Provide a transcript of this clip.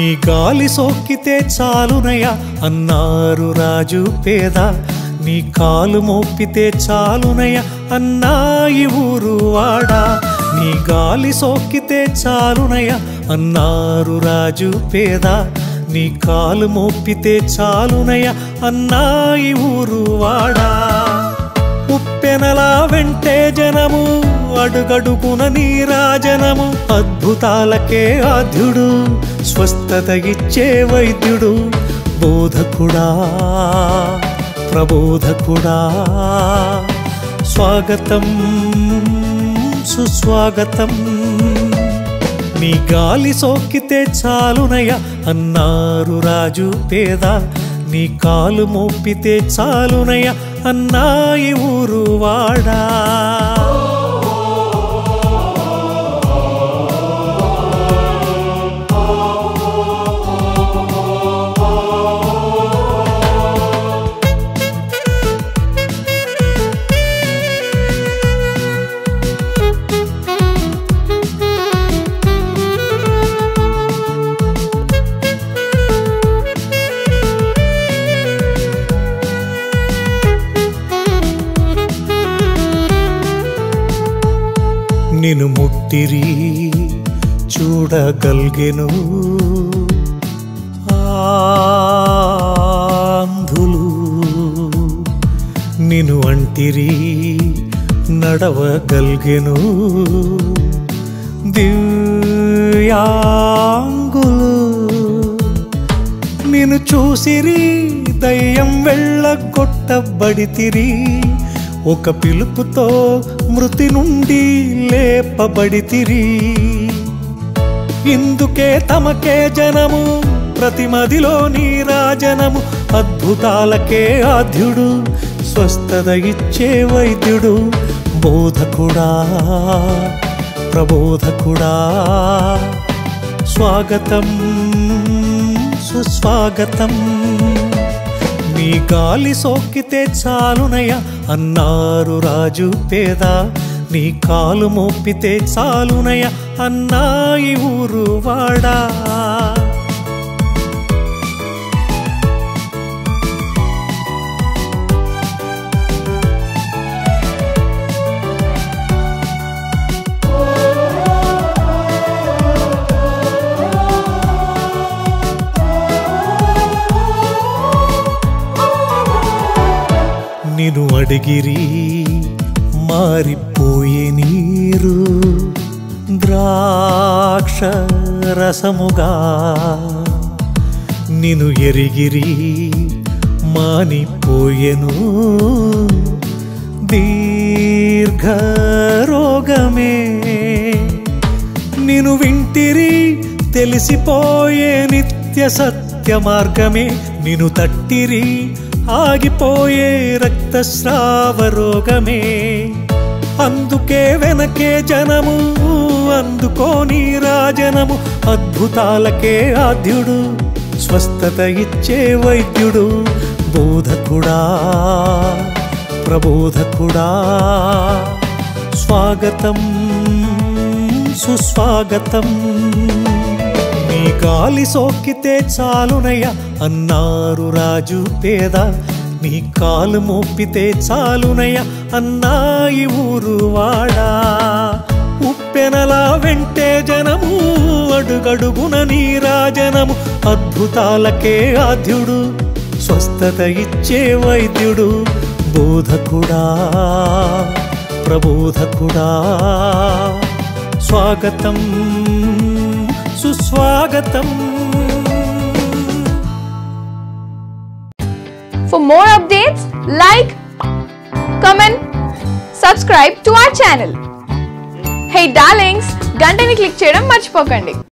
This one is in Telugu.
నీ గాలి సోకితే చాలునయ అన్నారు రాజు పేద నీ కాలు మోపితే చాలునయ అన్నాయి ఊరు వాడా నీ గాలి సోకితే చాలునయ అన్నారు రాజు పేద నీ కాలు మోపితే చాలునయ అన్నాయి ఊరు వాడా ఉప్పెనలా వెంటే జనము అడుగడుగున నీరాజనము అద్భుతాలకే ఆద్యుడు స్వస్థత ఇచ్చే వైద్యుడు బోధకుడా ప్రబోధకుడా స్వాగతం సుస్వాగతం నీ గాలి సోకితే చాలునయ అన్నారు రాజు పేద నీ కాలు మోపితే చాలునయ అన్నాయి ఊరు వాడా నిన్ను ముట్టిరి చూడగల్గెను ఆంధులు నిన్ను అంటిరి నడవగల్గెను దివ్యాంగులు నిన్ను చూసిరి దయ్యం వెళ్ళగొట్టబడితిరి ఒక పిలుపుతో మృతి నుండి లేపబడితిరి ఇందుకే తమకే జనము ప్రతిమదిలో నీరాజనము అద్భుతాలకే ఆద్యుడు స్వస్థత ఇచ్చే వైద్యుడు బోధకుడా ప్రబోధకుడా స్వాగతం సుస్వాగతం నీ గాలి సోకితే చాలునయ అన్నారు రాజు పేద నీ కాలు మోపితే చాలునయ అన్నాయి ఊరు వాడా నిన్ను అడిగిరి మారిపోయే నీరు ద్రాక్ష రసముగా నిన్ను ఎరిగిరి మానిపోయెను దీర్ఘ రోగమే నిన్ను వింటిరి తెలిసిపోయే నిత్య సత్య మార్గమే నిన్ను తట్టిరి ఆగిపోయే రక్తస్రావ రోగమే అందుకే వెనకే జనము అందుకోని రాజనము అద్భుతాలకే ఆద్యుడు స్వస్థత ఇచ్చే వైద్యుడు బోధకుడా ప్రబోధకుడా స్వాగతం సుస్వాగతం నీ గాలి సోకితే చాలునయ అన్నారు రాజు పేద నీ కాలు మోపితే చాలునయ అన్నాయి ఊరు వాడా ఉప్పెనలా వెంటే జనము అడుగడుగున నీరాజనము అద్భుతాలకే ఆద్యుడు స్వస్థత ఇచ్చే వైద్యుడు బోధకుడా ప్రబోధకుడా స్వాగతం సుస్వాగతం For more updates, like, comment, subscribe to our channel. Hey darlings, గంటని click చేయడం మర్చిపోకండి